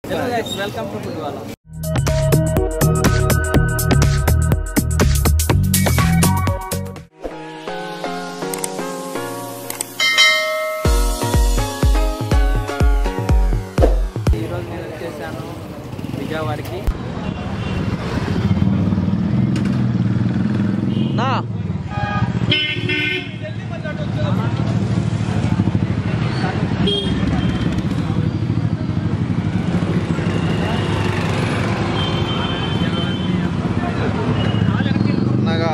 Welcome to food వాళ్ళ ఈరోజు నేను వచ్చేసాను విజయవాడకి నా అనగా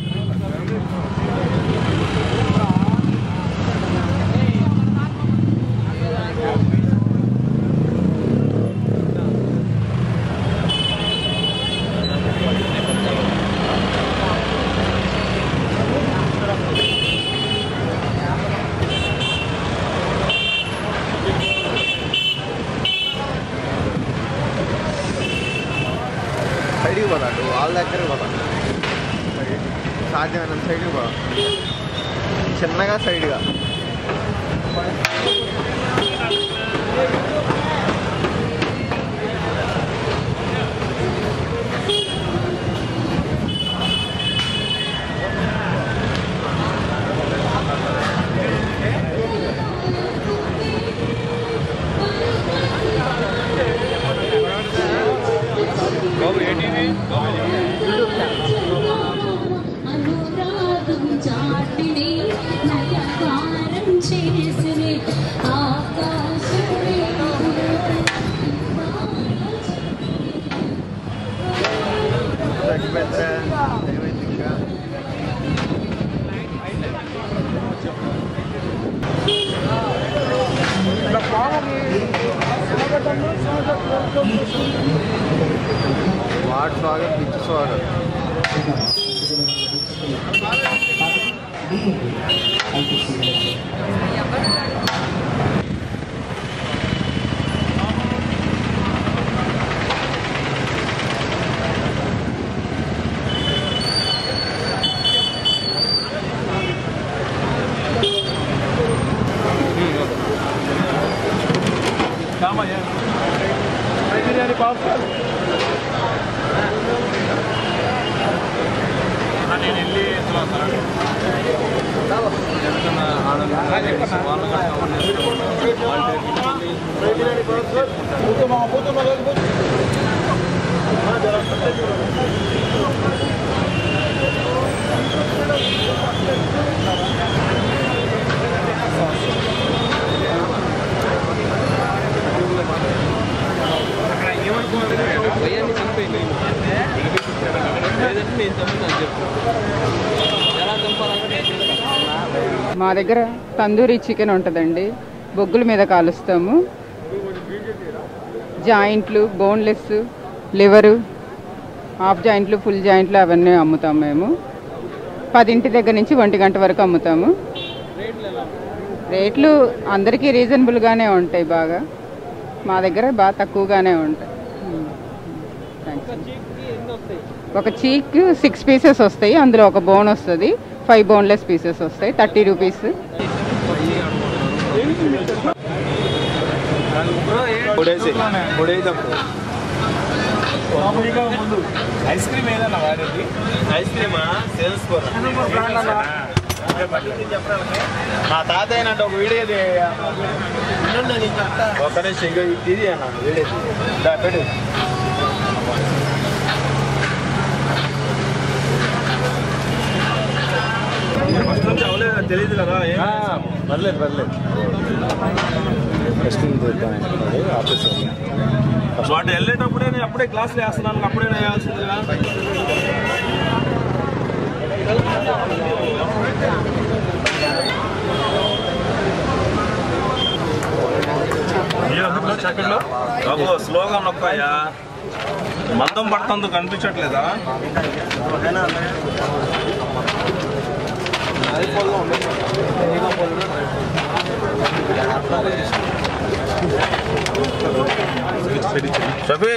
సైడ్కి పోతాడు వాళ్ళ దగ్గరికి పోతాడు సాధ్యమైనంత సైడ్కి పోదాం చిన్నగా సైడ్గా అనురాగం చాటిని నయకారం చేసిని ఆకాశమే తగ్గిపోతే ఏమైంది ఇంకా వాడు స్వాగతం పిచ్చి స్వాగతం భయాన్ని చంపేయండి లేదంటే నేను చంపుతాను చెప్పు ఎలా చంపాలంటే నేను చెప్తాను. మా దగ్గర తందూరి చికెన్ ఉంటుందండి బొగ్గుల మీద కాలుస్తాము జాయింట్లు బోన్లెస్ లివరు హాఫ్ జాయింట్లు ఫుల్ జాయింట్లు అవన్నీ అమ్ముతాం మేము పదింటి దగ్గర నుంచి ఒంటి గంట వరకు అమ్ముతాము రేట్లు అందరికీ రీజనబుల్గానే ఉంటాయి బాగా మా దగ్గర బాగా తక్కువగానే ఉంటాయి థ్యాంక్స్ ఒక చీక్ సిక్స్ పీసెస్ వస్తాయి అందులో ఒక బోన్ వస్తుంది ఫైవ్ బోన్లెస్ పీసెస్ వస్తాయి థర్టీ రూపీస్ ఐస్ క్రీమ్ ఏదన్నా వాడేది ఐస్ క్రీమా సేల్స్ మా తాతయ్య అంటే ఒక వీడియో ఒక నిమిషం ఇంకో ఇది అన్న వీడియో దా, పెట్టు ఫస్ట్ నుంచి అవలేదు తెలియదు కదా ఏం పర్లేదు పర్లేదు వాటి వెళ్ళేటప్పుడే నేను అప్పుడే క్లాసులు వేస్తున్నాను అప్పుడే నేను వేయాల్సింది కదా సెకండ్లో బాబు స్లోగా నొక్కాయా మందం పడుతుందో కనిపించట్లేదా షఫీ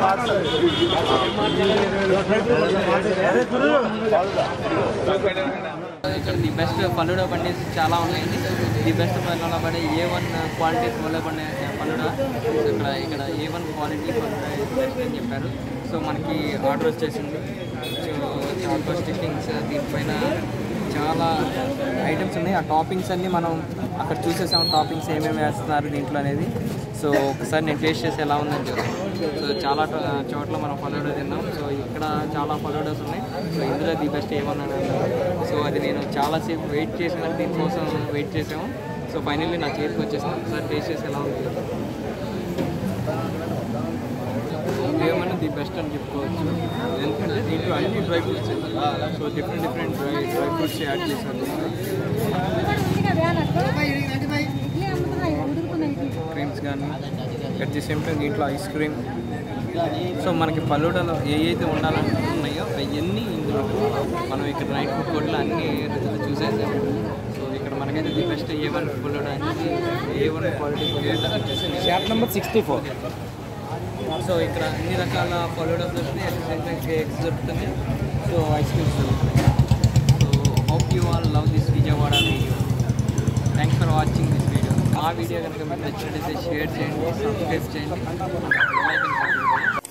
ఇక్కడ ది బెస్ట్ పల్లుడ బండి చాలా ఉన్నాయండి ది బెస్ట్ పల్లుడ బండి ఏ వన్ క్వాలిటీ పల్లుడ బండి పల్లుడ సో ఇక్కడ ఇక్కడ ఏ వన్ క్వాలిటీ పల్లుడ బెస్ట్ అని చెప్పారు సో మనకి ఆర్డర్ వచ్చేసింది సో చాలా స్టిఫింగ్స్ దీనిపైన చాలా ఐటమ్స్ ఉన్నాయి ఆ టాపింగ్స్ అన్నీ మనం అక్కడ చూసేసాం టాపింగ్స్ ఏమేమి వేస్తున్నారు దీంట్లో అనేది సో ఒకసారి నేను టేస్ట్ చేసి ఎలా ఉందని చూస్తాను సో చాలా టో- చోట్ల మనం ఫలోడో తిన్నాం సో ఇక్కడ చాలా ఫలోడోస్ ఉన్నాయి సో ఇందులో ది బెస్ట్ ఏమన్నాను సో అది నేను చాలాసేపు వెయిట్ చేసిన దీనికోసం వెయిట్ చేసాము సో ఫైనల్లీ నా చేతికి వచ్చేసింది ఒకసారి టేస్ట్ చేసి ఎలా ఉంది ఏమన్నా ది బెస్ట్ అని చెప్పుకోవచ్చు ఎందుకంటే దీంట్లో అన్ని dry fruits so different different dry dry fruits add చేశారు క్రీమ్స్ కానీ అట్ ది సేమ్ టైం దీంట్లో ఐస్ క్రీమ్ సో మనకి ఫలూడాలో ఏ అయితే ఉండాలనుకుంటున్నాయో అవన్నీ ఇందులో మనం ఇక్కడ నైట్ ఫుడ్ కోర్ట్లో అన్ని రుచులు చూసేసాం సో ఇక్కడ మనకైతే the best A one falooda అనేది A one quality shop number sixty four so ఇక్కడ అన్ని రకాల ఫలూడాస్ దొరుకుతాయి at the same time cakes దొరుకుతున్నాయి సో ఐస్ క్రీమ్స్ దొరుకుతాయి so hope you all love this Vijayawada video thanks for watching this video ఆ video కనుక మీకు నచ్చినట్లయితే షేర్ చేయండి సబ్స్క్రైబ్ చేయండి